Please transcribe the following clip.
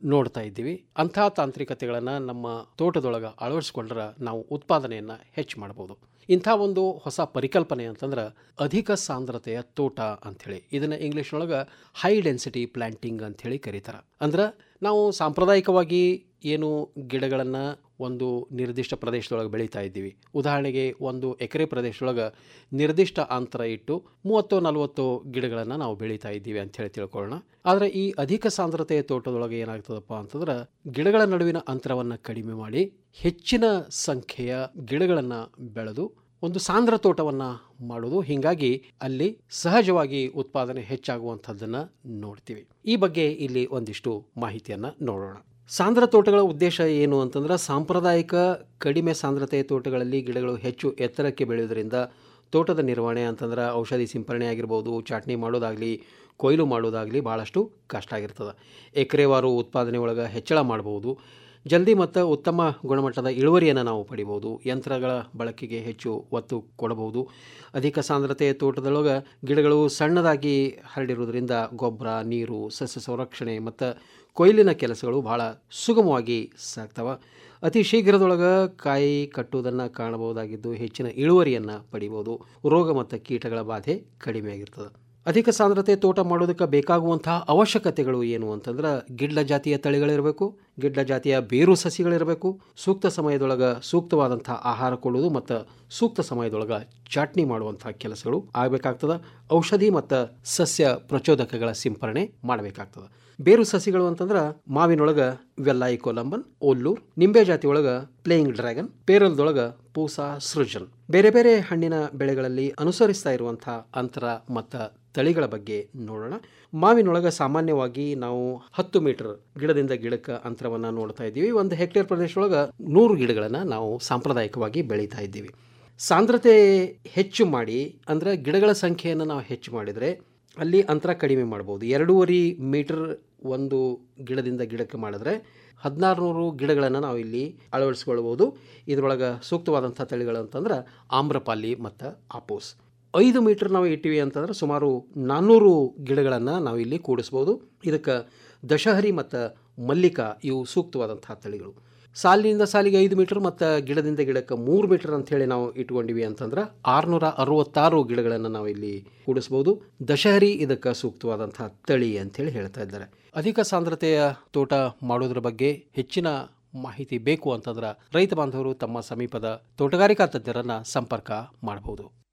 ನೋಡ್ತಾ ಇದ್ದೀವಿ ಅಂಥ ತಾಂತ್ರಿಕತೆಗಳನ್ನು ನಮ್ಮ ತೋಟದೊಳಗೆ ಅಳವಡಿಸ್ಕೊಂಡ್ರೆ ನಾವು ಉತ್ಪಾದನೆಯನ್ನು ಹೆಚ್ಚು ಮಾಡ್ಬೋದು ಇಂಥ ಒಂದು ಹೊಸ ಪರಿಕಲ್ಪನೆ ಅಂತಂದ್ರೆ ಅಧಿಕ ಸಾಂದ್ರತೆಯ ತೋಟ ಅಂಥೇಳಿ ಇದನ್ನು ಇಂಗ್ಲೀಷ್ನೊಳಗೆ ಹೈ ಡೆನ್ಸಿಟಿ ಪ್ಲ್ಯಾಂಟಿಂಗ್ ಅಂಥೇಳಿ ಕರೀತಾರೆ ಅಂದ್ರೆ ನಾವು ಸಾಂಪ್ರದಾಯಿಕವಾಗಿ ಏನು ಗಿಡಗಳನ್ನು ಒಂದು ನಿರ್ದಿಷ್ಟ ಪ್ರದೇಶದೊಳಗೆ ಬೆಳೀತಾ ಇದ್ದೀವಿ ಉದಾಹರಣೆಗೆ ಒಂದು ಎಕರೆ ಪ್ರದೇಶದೊಳಗೆ ನಿರ್ದಿಷ್ಟ ಅಂತರ ಇಟ್ಟು ಮೂವತ್ತು ನಲವತ್ತು ಗಿಡಗಳನ್ನು ನಾವು ಬೆಳೀತಾ ಇದ್ದೀವಿ ಅಂಥೇಳಿ ತಿಳ್ಕೊಳ್ಳೋಣ ಆದರೆ ಈ ಅಧಿಕ ಸಾಂದ್ರತೆಯ ತೋಟದೊಳಗೆ ಏನಾಗ್ತದಪ್ಪ ಅಂತಂದ್ರೆ ಗಿಡಗಳ ನಡುವಿನ ಅಂತರವನ್ನು ಕಡಿಮೆ ಮಾಡಿ ಹೆಚ್ಚಿನ ಸಂಖ್ಯೆಯ ಗಿಡಗಳನ್ನು ಬೆಳೆದು ಒಂದು ಸಾಂದ್ರ ತೋಟವನ್ನು ಮಾಡೋದು ಹೀಗಾಗಿ ಅಲ್ಲಿ ಸಹಜವಾಗಿ ಉತ್ಪಾದನೆ ಹೆಚ್ಚಾಗುವಂಥದ್ದನ್ನು ನೋಡ್ತೀವಿ ಈ ಬಗ್ಗೆ ಇಲ್ಲಿ ಒಂದಿಷ್ಟು ಮಾಹಿತಿಯನ್ನು ನೋಡೋಣ ಸಾಂದ್ರ ತೋಟಗಳ ಉದ್ದೇಶ ಏನು ಅಂತಂದ್ರೆ ಸಾಂಪ್ರದಾಯಿಕ ಕಡಿಮೆ ಸಾಂದ್ರತೆಯ ತೋಟಗಳಲ್ಲಿ ಗಿಡಗಳು ಹೆಚ್ಚು ಎತ್ತರಕ್ಕೆ ಬೆಳೆಯೋದ್ರಿಂದ ತೋಟದ ನಿರ್ವಹಣೆ ಅಂತಂದ್ರೆ ಔಷಧಿ ಸಿಂಪರಣೆ ಆಗಿರ್ಬೋದು ಚಾಟ್ನಿ ಮಾಡೋದಾಗಲಿ ಕೊಯ್ಲು ಮಾಡೋದಾಗಲಿ ಭಾಳಷ್ಟು ಕಷ್ಟ ಆಗಿರ್ತದೆ ಎಕರೆವಾರು ಉತ್ಪಾದನೆ ಒಳಗೆ ಹೆಚ್ಚಳ ಮಾಡ್ಬೋದು ಜಲ್ದಿ ಮತ್ತು ಉತ್ತಮ ಗುಣಮಟ್ಟದ ಇಳುವರಿಯನ್ನು ನಾವು ಪಡಿಬೋದು ಯಂತ್ರಗಳ ಬಳಕೆಗೆ ಹೆಚ್ಚು ಒತ್ತು ಕೊಡಬಹುದು ಅಧಿಕ ಸಾಂದ್ರತೆಯ ತೋಟದೊಳಗೆ ಗಿಡಗಳು ಸಣ್ಣದಾಗಿ ಹರಡಿರೋದ್ರಿಂದ ಗೊಬ್ಬರ ನೀರು ಸಸ್ಯ ಸಂರಕ್ಷಣೆ ಮತ್ತು ಕೊಯ್ಲಿನ ಕೆಲಸಗಳು ಭಾಳ ಸುಗಮವಾಗಿ ಸಾಗ್ತವೆ ಅತಿ ಶೀಘ್ರದೊಳಗೆ ಕಾಯಿ ಕಟ್ಟುವುದನ್ನು ಕಾಣಬಹುದಾಗಿದ್ದು ಹೆಚ್ಚಿನ ಇಳುವರಿಯನ್ನು ಪಡಿಬೋದು ರೋಗ ಮತ್ತು ಕೀಟಗಳ ಬಾಧೆ ಕಡಿಮೆ ಆಗಿರ್ತದೆ ಅಧಿಕ ಸಾಂದ್ರತೆ ತೋಟ ಮಾಡೋದಕ್ಕೆ ಬೇಕಾಗುವಂತಹ ಅವಶ್ಯಕತೆಗಳು ಏನು ಅಂತಂದ್ರೆ ಗಿಡ್ಡ ಜಾತಿಯ ತಳಿಗಳಿರಬೇಕು ಗಿಡ್ಡ ಜಾತಿಯ ಬೇರು ಸಸಿಗಳಿರಬೇಕು ಸೂಕ್ತ ಸಮಯದೊಳಗೆ ಸೂಕ್ತವಾದಂಥ ಆಹಾರ ಕೊಡೋದು ಮತ್ತು ಸೂಕ್ತ ಸಮಯದೊಳಗೆ ಚಾಟ್ನಿ ಮಾಡುವಂಥ ಕೆಲಸಗಳು ಆಗಬೇಕಾಗ್ತದೆ ಔಷಧಿ ಮತ್ತು ಸಸ್ಯ ಪ್ರಚೋದಕಗಳ ಸಿಂಪರಣೆ ಮಾಡಬೇಕಾಗ್ತದೆ ಬೇರು ಸಸಿಗಳು ಅಂತಂದ್ರೆ ಮಾವಿನೊಳಗೆ ವೆಲ್ಲಾಯಿ ಕೊಲಂಬನ್ ಓಲ್ಲೂರ್ ನಿಂಬೆ ಜಾತಿ ಒಳಗೆ ಪ್ಲೇಯಿಂಗ್ ಡ್ರ್ಯಾಗನ್ ಪೇರಲ್ದೊಳಗೆ ಪೂಸಾ ಸೃಜನ್ ಬೇರೆ ಬೇರೆ ಹಣ್ಣಿನ ಬೆಳೆಗಳಲ್ಲಿ ಅನುಸರಿಸ್ತಾ ಇರುವಂಥ ಅಂತರ ಮತ್ತು ತಳಿಗಳ ಬಗ್ಗೆ ನೋಡೋಣ ಮಾವಿನೊಳಗೆ ಸಾಮಾನ್ಯವಾಗಿ ನಾವು ಹತ್ತು ಮೀಟರ್ ಗಿಡದಿಂದ ಗಿಡಕ್ಕೆ ಅಂತರವನ್ನು ನೋಡ್ತಾ ಇದ್ದೀವಿ ಒಂದು ಹೆಕ್ಟೇರ್ ಪ್ರದೇಶದೊಳಗೆ ನೂರು ಗಿಡಗಳನ್ನು ನಾವು ಸಾಂಪ್ರದಾಯಿಕವಾಗಿ ಬೆಳೀತಾ ಇದ್ದೀವಿ ಸಾಂದ್ರತೆ ಹೆಚ್ಚು ಮಾಡಿ ಅಂದರೆ ಗಿಡಗಳ ಸಂಖ್ಯೆಯನ್ನು ನಾವು ಹೆಚ್ಚು ಮಾಡಿದರೆ ಅಲ್ಲಿ ಅಂತರ ಕಡಿಮೆ ಮಾಡ್ಬೋದು ಎರಡೂವರೆ ಮೀಟರ್ ಒಂದು ಗಿಡದಿಂದ ಗಿಡಕ್ಕೆ ಮಾಡಿದ್ರೆ ಹದಿನಾರು ನೂರು ಗಿಡಗಳನ್ನು ನಾವು ಇಲ್ಲಿ ಅಳವಡಿಸ್ಕೊಳ್ಬೋದು ಇದರೊಳಗೆ ಸೂಕ್ತವಾದಂಥ ತಳಿಗಳು ಅಂತಂದ್ರೆ ಆಮ್ರಪಾಲಿ ಮತ್ತು ಆಪೋಸ್ ಐದು ಮೀಟರ್ ನಾವು ಇಟ್ಟಿವಿ ಅಂತಂದ್ರೆ ಸುಮಾರು ನಾನ್ನೂರು ಗಿಡಗಳನ್ನು ನಾವು ಇಲ್ಲಿ ಕೂಡಿಸ್ಬೋದು ಇದಕ್ಕೆ ದಶಹರಿ ಮತ್ತು ಮಲ್ಲಿಕಾ ಇವು ಸೂಕ್ತವಾದಂಥ ತಳಿಗಳು ಸಾಲಿನಿಂದ ಸಾಲಿಗೆ ಐದು ಮೀಟರ್ ಮತ್ತು ಗಿಡದಿಂದ ಗಿಡಕ್ಕೆ ಮೂರು ಮೀಟರ್ ಅಂಥೇಳಿ ನಾವು ಇಟ್ಕೊಂಡಿವಿ ಅಂತಂದ್ರೆ ಆರುನೂರ ಅರವತ್ತಾರು ಗಿಡಗಳನ್ನು ನಾವು ಇಲ್ಲಿ ಕೂಡಿಸ್ಬೋದು ದಶಹರಿ ಇದಕ್ಕೆ ಸೂಕ್ತವಾದಂಥ ತಳಿ ಅಂಥೇಳಿ ಹೇಳ್ತಾ ಇದ್ದಾರೆ ಅಧಿಕ ಸಾಂದ್ರತೆಯ ತೋಟ ಮಾಡೋದ್ರ ಬಗ್ಗೆ ಹೆಚ್ಚಿನ ಮಾಹಿತಿ ಬೇಕು ಅಂತಂದ್ರೆ ರೈತ ಬಾಂಧವರು ತಮ್ಮ ಸಮೀಪದ ತೋಟಗಾರಿಕಾ ತಜ್ಞರನ್ನು ಸಂಪರ್ಕ ಮಾಡಬಹುದು